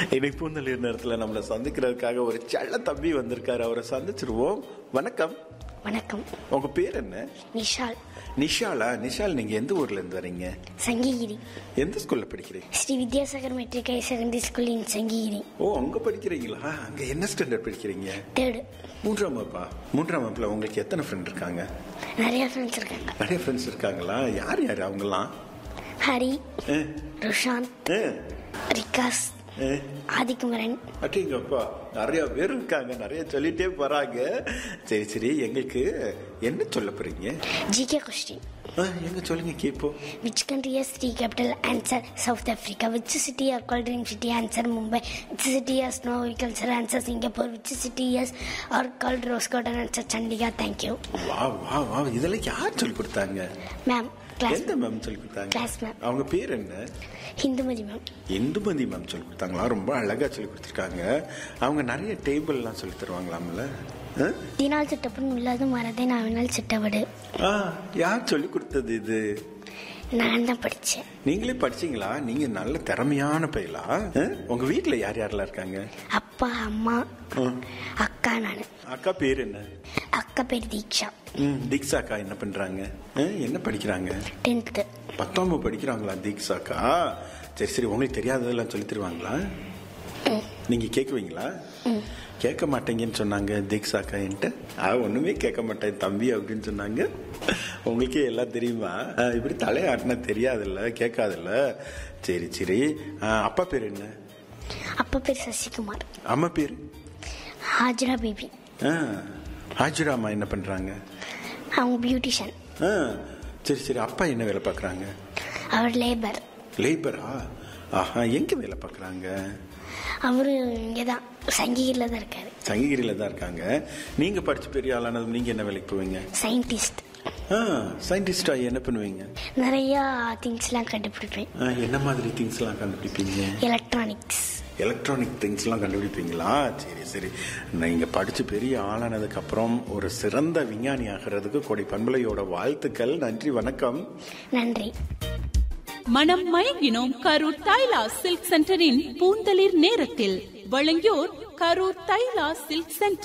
இன்னைக்கு பூந்தளிர் நேரத்தில் நம்மளை சந்திக்கிறதுக்காக ஒரு செல்ல தம்பி வந்திருக்காரு அவரை சந்திச்சிருவோம் வணக்கம் வணக்கம் உங்க பேர் என்ன நிஷால் நிஷாலா நிஷால் நீங்க எந்த ஊர்ல இருந்து வரீங்க சங்ககிரி எந்த ஸ்கூல்ல படிக்கிறீங்க Sri Vidyasagar matric higher secondary school in Sankagiri ஓ அங்க படிக்கிறீங்களா அங்க என்ன ஸ்டாண்டர்ட் படிக்கிறீங்க தேர்டு மூன்றாம் வகுப்பா மூன்றாம் வகுப்புல உங்களுக்கு எத்தனை ஃப்ரெண்ட் இருக்காங்க நிறைய ஃப்ரெண்ட்ஸ் இருக்காங்க நிறைய ஃப்ரெண்ட்ஸ் இருக்காங்களா யார் யார் அவங்கலாம் ஹரி ஆ, ருஷாந்த் ஆ, ரிகாஸ் ஆ. ஆதிக்குமரன் அட்டிங்கப்பா நிறைய பேர் இருக்காங்க நிறைய சொல்லிட்டே போறாங்க சரி சரி எங்களுக்கு என்ன சொல்ல போறீங்க ஜிகே கொஸ்டின் ஆ, எங்க சொல்லுங்க கேப்போம் which country has city capital answer South Africa which city are called dream city answer Mumbai which city has no agriculture answer Singapore which city has are called rose garden answer Chandigarh thank you வா வா வா இதெல்லாம் யார் சொல்லி கொடுத்தாங்க ma'am class எந்த ma'am சொல்லி கொடுத்தாங்க Class ma'am. அவங்க பேர் என்ன ஹிந்துமதி மேம் இந்துமதி மேம் சொல்லி கொடுத்தாங்களா ரொம்ப அழகா சொல்லி கொடுத்துருக்காங்க அவங்க நிறைய டேபிள்லாம் சொல்லி தருவாங்களாம்ல ஆ? தினால் சிட்டப்பன் உள்ளது மறதே நாவினால் சிட்டவடு ஆ யார் சொல்லி கொடுத்தது இது நான் தான் படித்தேன் நீங்களே படிச்சீங்களா நீங்க நல்ல திறமையான பையலா ஆ? உங்க வீட்ல யார் யாரெல்லாம் இருக்காங்க அப்பா அம்மா ஆ. அக்கா நான் அக்கா பேர் என்ன அக்கா பேர் தீக்ஷா ம் தீக்ஷா அக்கா என்ன பண்றாங்க ஆ, என்ன படிக்கிறாங்க டென்த்து பத்தாம் வகுப்பு படிக்கிறாங்களா தீக்ஷாக்கா சரி சரி உங்களுக்கு தெரியாததெல்லாம் சொல்லி தருவாங்களா நீங்க கேட்குவீங்களா கேட்க மாட்டேங்கன்னு சொன்னாங்க தீக்ஷாக்கா என்கிட்ட ஆ ஒண்ணுமே கேட்க மாட்டேன் தம்பி அப்படின்னு சொன்னாங்க உங்களுக்கே எல்லாம் தெரியுமா ஆ, இப்படி தலையாட்டினா தெரியாதுல்ல கேட்காதுல்ல சரி சரி ஆ, அப்பா பேர் என்ன அப்பா பேர் சசிகுமார் அம்மா பேர் ஹாஜரா பேபி ஆ ஹாஜிரா அம்மா என்ன பண்றாங்க அவங்க பியூட்டிஷியன் ஆ சரி சரி அப்பா என்ன வேலை பார்க்குறாங்க அவர் லேபர் லேபரா ஆஹா எங்க வேலை பார்க்குறாங்க அவரு இங்கே தான் சங்ககிரியில் தான் இருக்காரு சங்ககிரியில தான் இருக்காங்க நீங்க படிச்சு பெரிய ஆளானதும் நீங்க என்ன வேலைக்கு போவீங்க சயின்டிஸ்ட் ஆ சயின்டிஸ்டா என்ன பண்ணுவீங்க நிறையா திங்ஸ்லாம் கண்டுபிடிப்பேன் ஆ, என்ன மாதிரி திங்ஸ்லாம் கண்டுபிடிப்பீங்க எலக்ட்ரானிக்ஸ் எலக்ட்ரானிக் திங்ஸ்லாம் கண்டுபிடிப்பீங்களா சரி சரி நீங்க படிச்சு பெரிய ஆளானதுக்கு அப்புறம் ஒரு சிறந்த விஞ்ஞானி ஆகிறதுக்கு கொடை பண்பலையோட வாழ்த்துக்கள் நன்றி வணக்கம் நன்றி மனம் மயங்கினோம் கரூர் தைலா சில்க் சென்டரின் பூந்தளிர் நேரத்தில் வழங்கியோர் கரூர் தைலா சில்க் சென்டர்